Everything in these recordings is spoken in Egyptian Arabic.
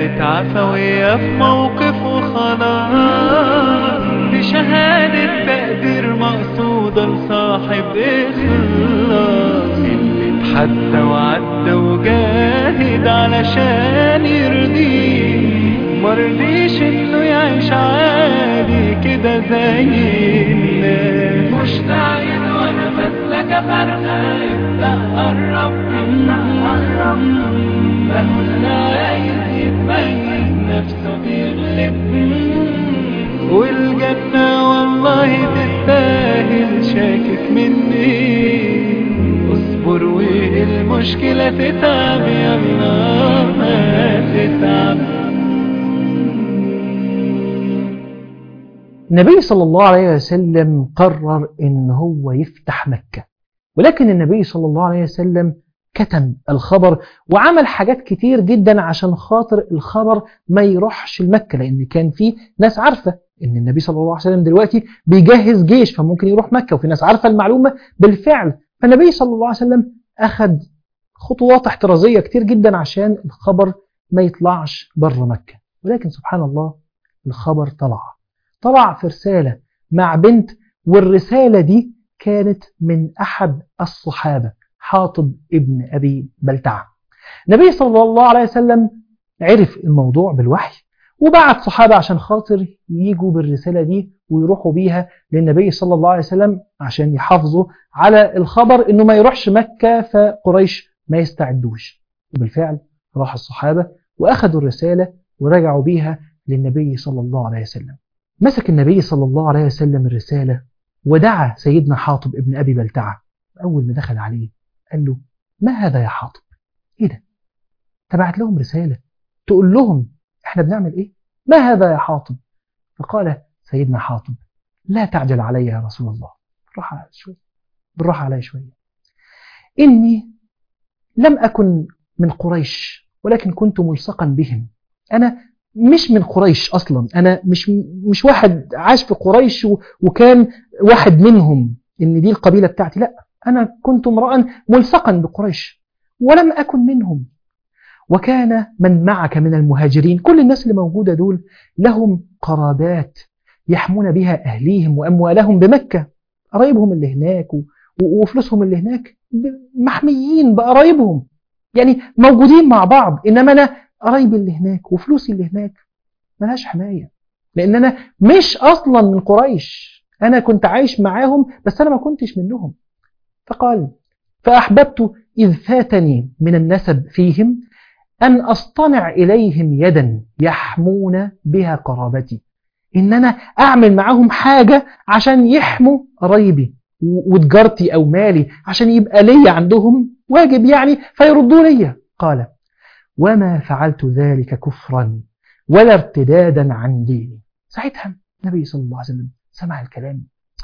كانت عفوية في موقف وخلاص بشهادة تقدير مقصودة لصاحب إخلاص اللي اتحدى وعدى وجاهد علشان يرضيه مرضيش انه يعيش عادي كده زي الناس مشتاق وانا فاتلك فرقة يبدأ قرب قرب بقول عايز يتبين نفسه بيغلب والجنة والله تستاهل شاكك مني اصبر والمشكلة تتعب يلا ما تتعب النبي صلى الله عليه وسلم قرر ان هو يفتح مكة ولكن النبي صلى الله عليه وسلم كتم الخبر وعمل حاجات كتير جدا عشان خاطر الخبر ما يروحش لمكة لان كان في ناس عارفة ان النبي صلى الله عليه وسلم دلوقتي بيجهز جيش فممكن يروح مكة وفي ناس عارفة المعلومة بالفعل فالنبي صلى الله عليه وسلم اخذ خطوات احترازية كتير جدا عشان الخبر ما يطلعش بره مكة ولكن سبحان الله الخبر طلع طلع في رسالة مع بنت والرسالة دي كانت من أحد الصحابة حاطب ابن أبي بلتعة النبي صلى الله عليه وسلم عرف الموضوع بالوحي وبعت صحابة عشان خاطر يجوا بالرسالة دي ويروحوا بيها للنبي صلى الله عليه وسلم عشان يحافظوا على الخبر انه ما يروحش مكة فقريش ما يستعدوش وبالفعل راح الصحابة واخذوا الرسالة ورجعوا بيها للنبي صلى الله عليه وسلم مسك النبي صلى الله عليه وسلم الرسالة ودعا سيدنا حاطب ابن أبي بلتعة أول ما دخل عليه قال له ما هذا يا حاطب إيه ده تبعت لهم رسالة تقول لهم إحنا بنعمل إيه ما هذا يا حاطب فقال سيدنا حاطب لا تعجل علي يا رسول الله بالراحة شوية بالراحة علي شوية إني لم أكن من قريش ولكن كنت ملصقا بهم أنا مش من قريش اصلا انا مش مش واحد عاش في قريش وكان واحد منهم ان دي القبيله بتاعتي لا انا كنت امرا ملصقا بقريش ولم اكن منهم وكان من معك من المهاجرين كل الناس اللي موجوده دول لهم قرابات يحمون بها اهليهم واموالهم بمكه قرايبهم اللي هناك وفلوسهم اللي هناك محميين بقرايبهم يعني موجودين مع بعض انما انا قرايبي اللي هناك وفلوسي اللي هناك ملهاش حماية لأن أنا مش أصلا من قريش أنا كنت عايش معاهم بس أنا ما كنتش منهم فقال فأحببت إذ فاتني من النسب فيهم أن أصطنع إليهم يدا يحمون بها قرابتي إن أنا أعمل معاهم حاجة عشان يحموا قرايبي وتجارتي أو مالي عشان يبقى لي عندهم واجب يعني فيردوا لي قال وما فعلت ذلك كفرا ولا ارتدادا عن ديني ساعتها النبي صلى الله عليه وسلم سمع الكلام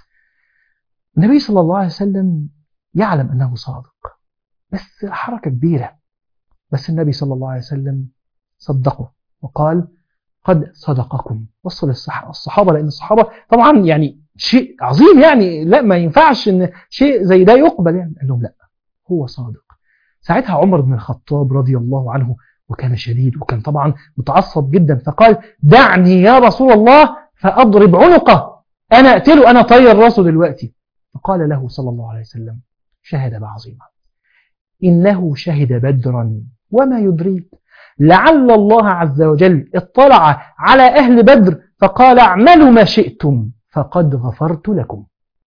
النبي صلى الله عليه وسلم يعلم أنه صادق بس حركة كبيرة بس النبي صلى الله عليه وسلم صدقه وقال قد صدقكم وصل الصحابة لأن الصحابة طبعا يعني شيء عظيم يعني لا ما ينفعش ان شيء زي ده يقبل يعني قال لهم لا هو صادق ساعتها عمر بن الخطاب رضي الله عنه وكان شديد وكان طبعا متعصب جدا فقال دعني يا رسول الله فأضرب عنقه أنا أقتله أنا طير راسه دلوقتي فقال له صلى الله عليه وسلم شهادة عظيمة إنه شهد بدرا وما يدريك لعل الله عز وجل اطلع على أهل بدر فقال اعملوا ما شئتم فقد غفرت لكم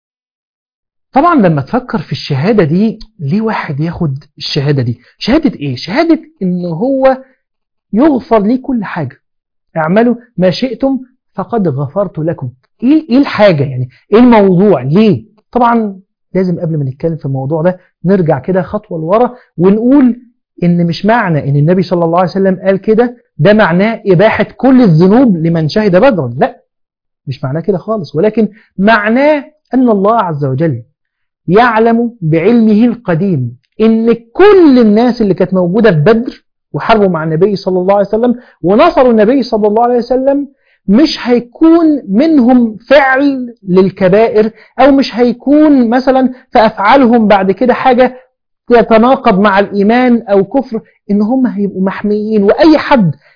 طبعا لما تفكر في الشهادة دي ليه واحد ياخد الشهادة دي شهادة ايه شهادة ان هو يغفر ليه كل حاجة اعملوا ما شئتم فقد غفرت لكم ايه, إيه الحاجة يعني ايه الموضوع ليه طبعا لازم قبل ما نتكلم في الموضوع ده نرجع كده خطوة لورا ونقول ان مش معنى ان النبي صلى الله عليه وسلم قال كده ده معناه اباحة كل الذنوب لمن شهد بدرا لا مش معناه كده خالص ولكن معناه ان الله عز وجل يعلم بعلمه القديم ان كل الناس اللي كانت موجودة في بدر وحاربوا مع النبي صلى الله عليه وسلم ونصروا النبي صلى الله عليه وسلم مش هيكون منهم فعل للكبائر او مش هيكون مثلا في افعالهم بعد كده حاجة يتناقض مع الايمان او كفر ان هم هيبقوا محميين واي حد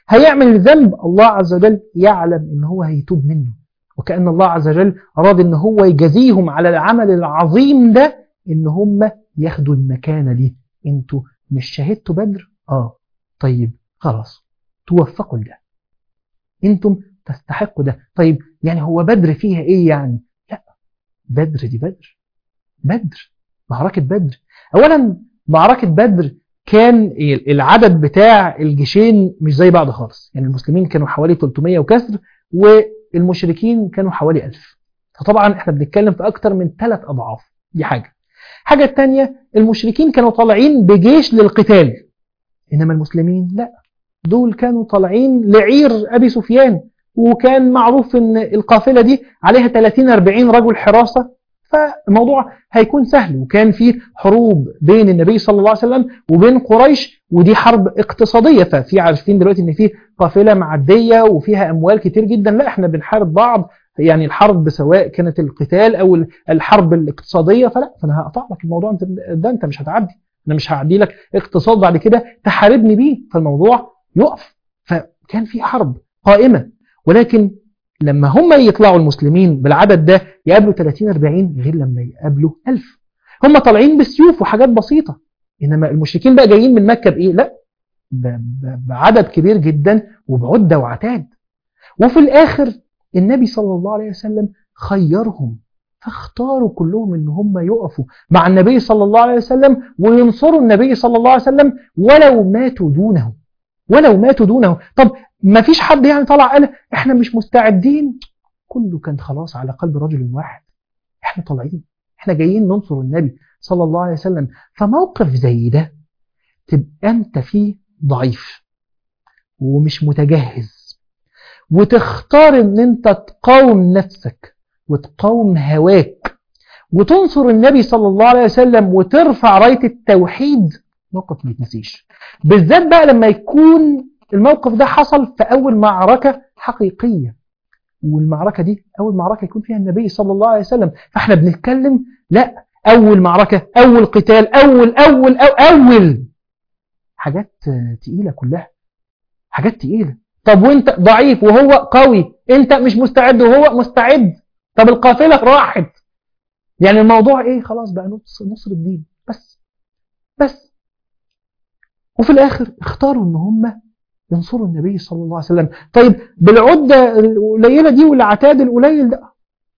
هيعمل ذنب الله عز وجل يعلم ان هو هيتوب منه وكأن الله عز وجل أراد ان هو يجازيهم على العمل العظيم ده ان هم ياخدوا المكانة دي انتوا مش شهدتوا بدر اه طيب خلاص توفقوا لده انتم تستحقوا ده طيب يعني هو بدر فيها ايه يعني لا بدر دي بدر بدر معركة بدر اولا معركة بدر كان العدد بتاع الجيشين مش زي بعض خالص يعني المسلمين كانوا حوالي 300 وكسر والمشركين كانوا حوالي 1000 فطبعا احنا بنتكلم في اكتر من ثلاث اضعاف دي حاجة حاجة الثانية المشركين كانوا طالعين بجيش للقتال انما المسلمين لا دول كانوا طالعين لعير ابي سفيان وكان معروف ان القافلة دي عليها 30 40 رجل حراسة فالموضوع هيكون سهل وكان في حروب بين النبي صلى الله عليه وسلم وبين قريش ودي حرب اقتصادية ففي عارفين دلوقتي ان في قافلة معدية وفيها اموال كتير جدا لا احنا بنحارب بعض يعني الحرب سواء كانت القتال او الحرب الاقتصادية فلا فانا هقطع لك الموضوع انت ده انت مش هتعدي انا مش هعدي لك اقتصاد بعد كده تحاربني بيه فالموضوع يقف فكان في حرب قائمة ولكن لما هم يطلعوا المسلمين بالعدد ده يقابلوا 30 40 غير لما يقابلوا 1000 هم طالعين بالسيوف وحاجات بسيطة انما المشركين بقى جايين من مكة بايه لا بعدد كبير جدا وبعدة وعتاد وفي الاخر النبي صلى الله عليه وسلم خيرهم فاختاروا كلهم ان هم يقفوا مع النبي صلى الله عليه وسلم وينصروا النبي صلى الله عليه وسلم ولو ماتوا دونه ولو ماتوا دونه طب ما فيش حد يعني طلع قال احنا مش مستعدين كله كان خلاص على قلب رجل واحد احنا طالعين احنا جايين ننصر النبي صلى الله عليه وسلم فموقف زي ده تبقى انت فيه ضعيف ومش متجهز وتختار ان انت تقاوم نفسك وتقاوم هواك وتنصر النبي صلى الله عليه وسلم وترفع راية التوحيد موقف ما يتنسيش بالذات بقى لما يكون الموقف ده حصل في أول معركة حقيقية والمعركة دي أول معركة يكون فيها النبي صلى الله عليه وسلم فاحنا بنتكلم لا أول معركة أول قتال أول أول أول, أول حاجات تقيلة كلها حاجات تقيلة طب وانت ضعيف وهو قوي انت مش مستعد وهو مستعد طب القافلة راحت يعني الموضوع ايه خلاص بقى نص نصر الدين بس بس وفي الاخر اختاروا ان هم ينصروا النبي صلى الله عليه وسلم طيب بالعدة القليلة دي والعتاد القليل ده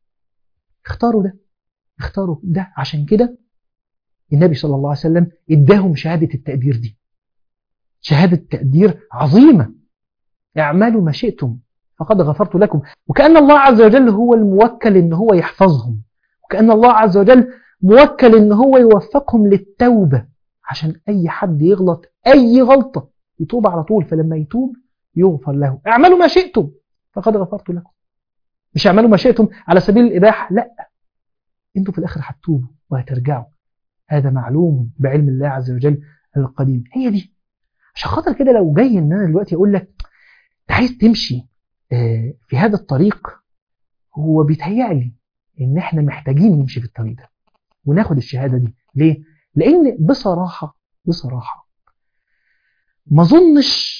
اختاروا ده اختاروا ده عشان كده النبي صلى الله عليه وسلم اداهم شهادة التقدير دي شهادة تقدير عظيمة اعملوا ما شئتم فقد غفرت لكم وكأن الله عز وجل هو الموكل ان هو يحفظهم وكأن الله عز وجل موكل ان هو يوفقهم للتوبة عشان اي حد يغلط اي غلطة يتوب على طول فلما يتوب يغفر له اعملوا ما شئتم فقد غفرت لكم مش اعملوا ما شئتم على سبيل الإباحة لا انتوا في الآخر هتتوبوا وهترجعوا هذا معلوم بعلم الله عز وجل القديم هي دي عشان خاطر كده لو جاي ان انا دلوقتي اقول لك انت عايز تمشي في هذا الطريق هو بيتهيألي ان احنا محتاجين نمشي في الطريق ده وناخد الشهادة دي ليه؟ لان بصراحة بصراحة ما اظنش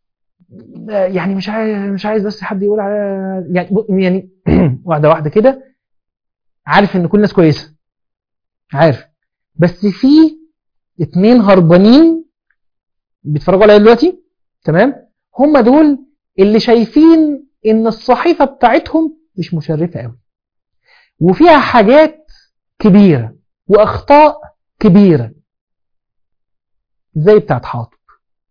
يعني مش عايز مش عايز بس حد يقول على يعني يعني واحده واحده كده عارف ان كل الناس كويسه عارف بس في اتنين هربانين بيتفرجوا عليا دلوقتي تمام هم دول اللي شايفين ان الصحيفه بتاعتهم مش مشرفه قوي وفيها حاجات كبيره واخطاء كبيره زي بتاعت حاطب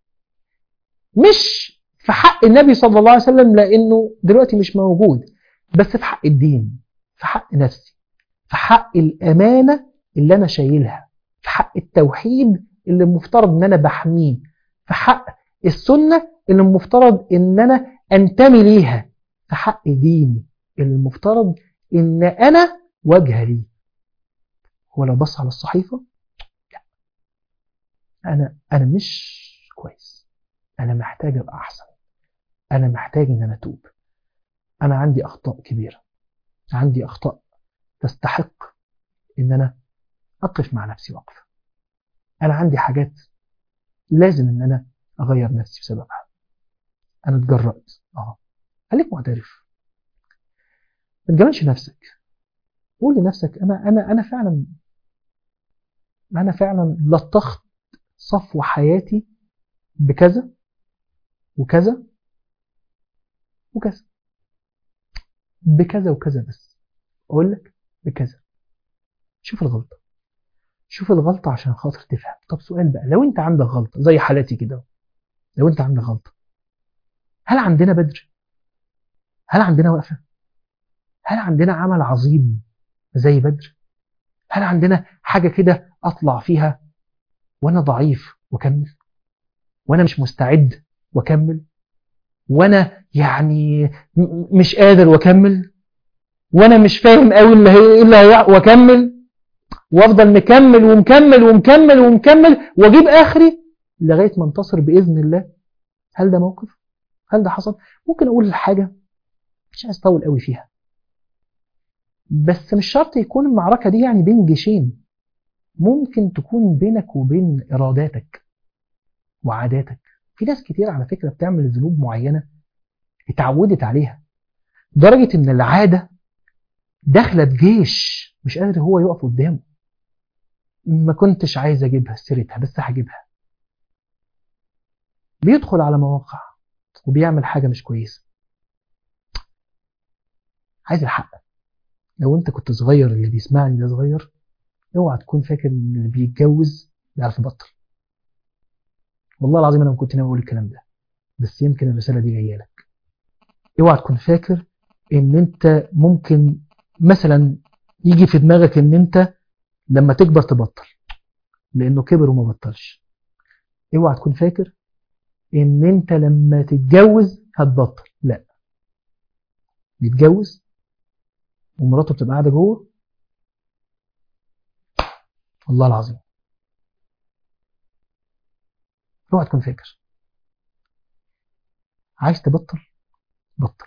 مش في حق النبي صلى الله عليه وسلم لأنه دلوقتي مش موجود بس في حق الدين في حق نفسي في حق الأمانة اللي أنا شايلها في حق التوحيد اللي المفترض أن أنا بحميه في حق السنة اللي المفترض أن أنا أنتمي ليها في حق ديني اللي المفترض أن أنا وجه ليه هو لو بص على الصحيفة لا أنا أنا مش كويس أنا محتاج أبقى أحسن أنا محتاج إن أنا أتوب أنا عندي أخطاء كبيرة عندي أخطاء تستحق إن أنا أقف مع نفسي وقفة أنا عندي حاجات لازم إن أنا أغير نفسي بسببها انا اتجرأت اه خليك معترف ما تجاملش نفسك قول لنفسك انا انا انا فعلا انا فعلا لطخت صفو حياتي بكذا وكذا وكذا بكذا وكذا بس اقول لك بكذا شوف الغلطه شوف الغلطه عشان خاطر تفهم طب سؤال بقى لو انت عندك غلطه زي حالاتي كده لو انت عندك غلطه هل عندنا بدر هل عندنا وقفه هل عندنا عمل عظيم زي بدر هل عندنا حاجه كده اطلع فيها وانا ضعيف واكمل وانا مش مستعد واكمل وانا يعني م- مش قادر واكمل وانا مش فاهم قوي اللي هي اللي هي واكمل وافضل مكمل ومكمل ومكمل ومكمل واجيب اخري لغايه ما انتصر باذن الله هل ده موقف هل ده حصل ممكن اقول حاجه مش عايز اطول قوي فيها بس مش شرط يكون المعركه دي يعني بين جيشين ممكن تكون بينك وبين اراداتك وعاداتك في ناس كتير على فكره بتعمل ذنوب معينه اتعودت عليها درجه ان العاده دخلت جيش مش قادر هو يقف قدامه ما كنتش عايز اجيبها سيرتها بس هجيبها بيدخل على مواقع وبيعمل حاجة مش كويسة عايز الحق لو انت كنت صغير اللي بيسمعني ده صغير اوعى تكون فاكر ان اللي بيتجوز بيعرف يبطل والله العظيم انا ما كنت ناوي اقول الكلام ده بس يمكن الرسالة دي جايه لك اوعى تكون فاكر ان انت ممكن مثلا يجي في دماغك ان انت لما تكبر تبطل لانه كبر وما بطلش اوعى تكون فاكر ان انت لما تتجوز هتبطل لا بيتجوز ومراته بتبقى قاعده جوه والله العظيم اوعى تكون فاكر عايز تبطل بطل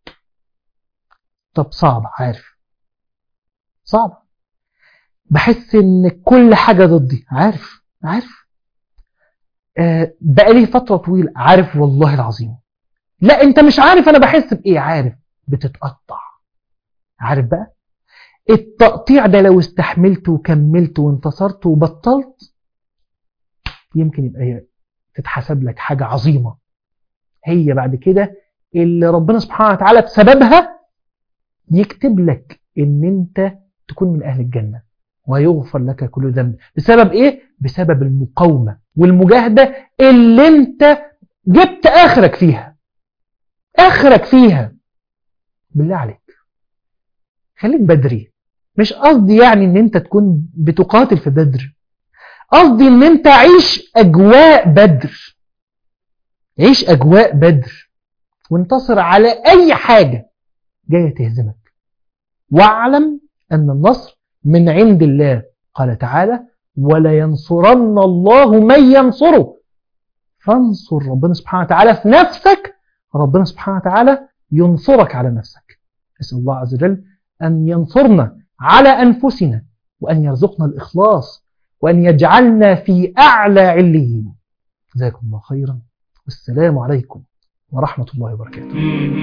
طب صعب عارف صعب بحس ان كل حاجه ضدي عارف عارف آه بقى لي فتره طويله عارف والله العظيم لا انت مش عارف انا بحس بايه عارف بتتقطع عارف بقى التقطيع ده لو استحملت وكملت وانتصرت وبطلت يمكن يبقى هي تتحسب لك حاجه عظيمه هي بعد كده اللي ربنا سبحانه وتعالى بسببها يكتب لك ان انت تكون من اهل الجنه ويغفر لك كل ذنب بسبب ايه بسبب المقاومه والمجاهده اللي انت جبت اخرك فيها اخرك فيها بالله عليك خليك بدري مش قصدي يعني ان انت تكون بتقاتل في بدر قصدي ان انت عيش اجواء بدر عيش اجواء بدر وانتصر على اي حاجه جايه تهزمك واعلم ان النصر من عند الله قال تعالى ولا ينصرن الله من ينصره فانصر ربنا سبحانه وتعالى في نفسك ربنا سبحانه وتعالى ينصرك على نفسك اسال الله عز وجل ان ينصرنا على انفسنا وان يرزقنا الاخلاص وان يجعلنا في اعلى عليين جزاكم الله خيرا والسلام عليكم ورحمه الله وبركاته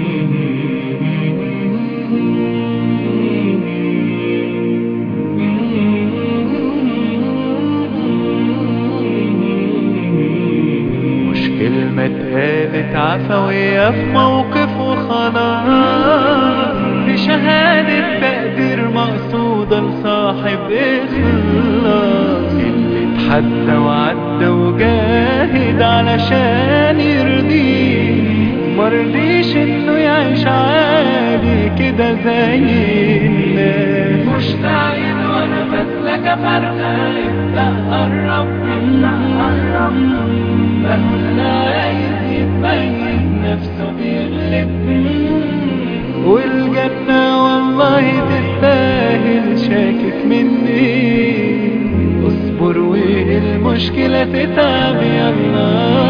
مش كلمة اتقالت عفوية في موقف وخلاص دي شهادة تقدير مقصودة لصاحب إخلاص اللي اتحدى وعدى وجاهد علشان يرضيه مرضيش انه يعيش عادي كده زي الناس مشتاق وانا بسلك فرقة ابدأ قرب ابدأ قرب بقول عايز يتميز نفسه بيغلب والجنة والله تستاهل شاكك مني اصبر والمشكلة تتعب يلا